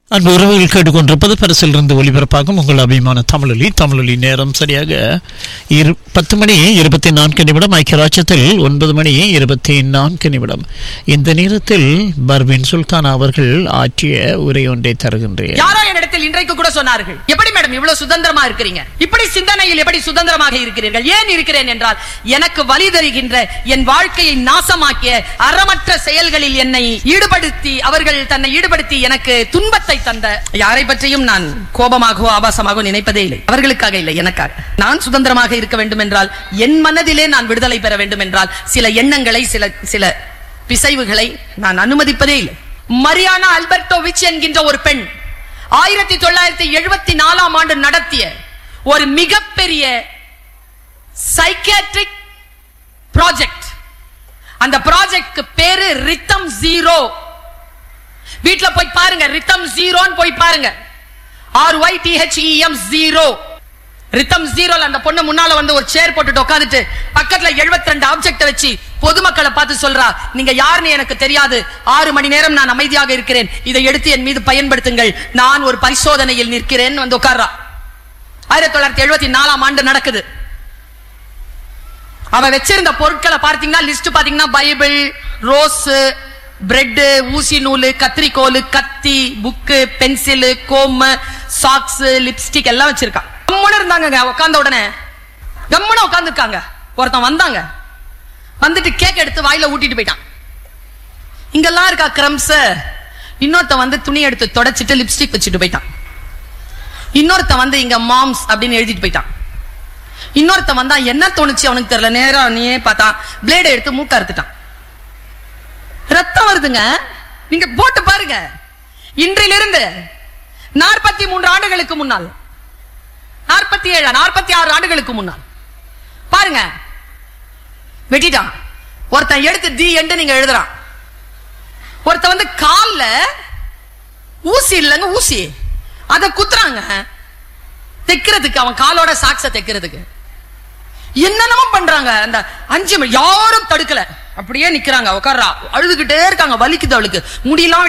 அன்பு உறவுகள் கேட்டுக்கொண்டிருப்பது பரிசிலிருந்து ஒளிபரப்பாகும் உங்கள் அபிமான தமிழொலி தமிழொலி நேரம் சரியாக இரு பத்து மணி இருபத்தி நான்கு நிமிடம் ஐக்கிய ராஜ்யத்தில் ஒன்பது மணி இருபத்தி நான்கு நிமிடம் இந்த நேரத்தில் பர்வின் சுல்தான் அவர்கள் ஆற்றிய உரை ஒன்றை தருகின்றேன் யாரோ என்னிடத்தில் இன்றைக்கு கூட சொன்னார்கள் எப்படி மேடம் இவ்வளவு சுதந்திரமா இருக்கிறீங்க இப்படி சிந்தனையில் எப்படி சுதந்திரமாக இருக்கிறீர்கள் ஏன் இருக்கிறேன் என்றால் எனக்கு வழி தருகின்ற என் வாழ்க்கையை நாசமாக்கிய அறமற்ற செயல்களில் என்னை ஈடுபடுத்தி அவர்கள் தன்னை ஈடுபடுத்தி எனக்கு துன்பத்தை தந்த யாரை பற்றியும் நான் கோபமாகவோ ஆபாசமாகவோ நினைப்பதே இல்லை அவர்களுக்காக இல்லை எனக்காக நான் சுதந்திரமாக இருக்க வேண்டும் என்றால் என் மனதிலே நான் விடுதலை பெற வேண்டும் என்றால் சில எண்ணங்களை சில சில பிசைவுகளை நான் அனுமதிப்பதே இல்லை மரியானா அல்பர்டோவிச் என்கின்ற ஒரு பெண் ஆயிரத்தி தொள்ளாயிரத்தி எழுபத்தி நாலாம் ஆண்டு நடத்திய ஒரு மிகப்பெரிய சைக்கியாட்ரிக் ப்ராஜெக்ட் அந்த ப்ராஜெக்ட் பேரு ரித்தம் ஜீரோ வீட்ல போய் பாருங்க ரித்தம் ஜீரோன்னு போய் பாருங்க R Y T H E M zero rhythm ஜீரோல அந்த பொண்ணு முன்னால வந்து ஒரு சேர் போட்டுட்டு உட்காந்துட்டு பக்கத்துல 72 ரெண்டு ஆப்ஜெக்ட் வச்சு பொதுமக்களை பார்த்து சொல்றா நீங்க யாருன்னு எனக்கு தெரியாது ஆறு மணி நேரம் நான் அமைதியாக இருக்கிறேன் இதை எடுத்து என் மீது பயன்படுத்துங்கள் நான் ஒரு பரிசோதனையில் நிற்கிறேன் வந்து உட்கார்றா ஆயிரத்தி தொள்ளாயிரத்தி எழுபத்தி நாலாம் ஆண்டு நடக்குது அவ வச்சிருந்த பொருட்களை பார்த்தீங்கன்னா லிஸ்ட் பாத்தீங்கன்னா பைபிள் ரோஸ் பிரெட் ஊசி நூல் கத்திரிக்கோல் கத்தி book pencil comb socks lipstick எல்லாம் வச்சிருக்கா கம்முன்னு இருந்தாங்க உட்கார்ந்த உடனே கம்முன்னு உட்காந்துருக்காங்க ஒருத்தன் வந்தாங்க வந்துட்டு கேக் எடுத்து வாயில ஊட்டிட்டு போயிட்டான் இங்கெல்லாம் இருக்கா கிரம்ஸ் இன்னொருத்தன் வந்து துணி எடுத்து தொடச்சிட்டு லிப்ஸ்டிக் வச்சுட்டு போயிட்டான் இன்னொருத்தன் வந்து இங்க மாம்ஸ் அப்படின்னு எழுதிட்டு போயிட்டான் இன்னொருத்தன் வந்தா என்ன தோணுச்சு அவனுக்கு தெரியல நேரா நீயே பார்த்தா பிளேடை எடுத்து மூக்க அறுத்துட்டான் ரத்தம் வருதுங்க நீங்க போட்டு பாருங்க இன்றிலிருந்து நாற்பத்தி மூன்று ஆண்டுகளுக்கு முன்னால் நாற்பத்தி ஏழு நாற்பத்தி ஆறு ஆண்டுகளுக்கு முன்னால் பாருங்க வெட்டிட்டான் ஒருத்தன் எடுத்து தி என்று நீங்க எழுதுறான் ஒருத்தன் வந்து கால்ல ஊசி இல்லைங்க ஊசி அதை குத்துறாங்க தைக்கிறதுக்கு அவன் காலோட சாக்ஸ தைக்கிறதுக்கு என்னென்னமோ பண்றாங்க அந்த அஞ்சு மணி யாரும் தடுக்கல அப்படியே நிக்கிறாங்க உட்கார்றா அழுதுகிட்டே இருக்காங்க வலிக்குது அவளுக்கு முடியெல்லாம்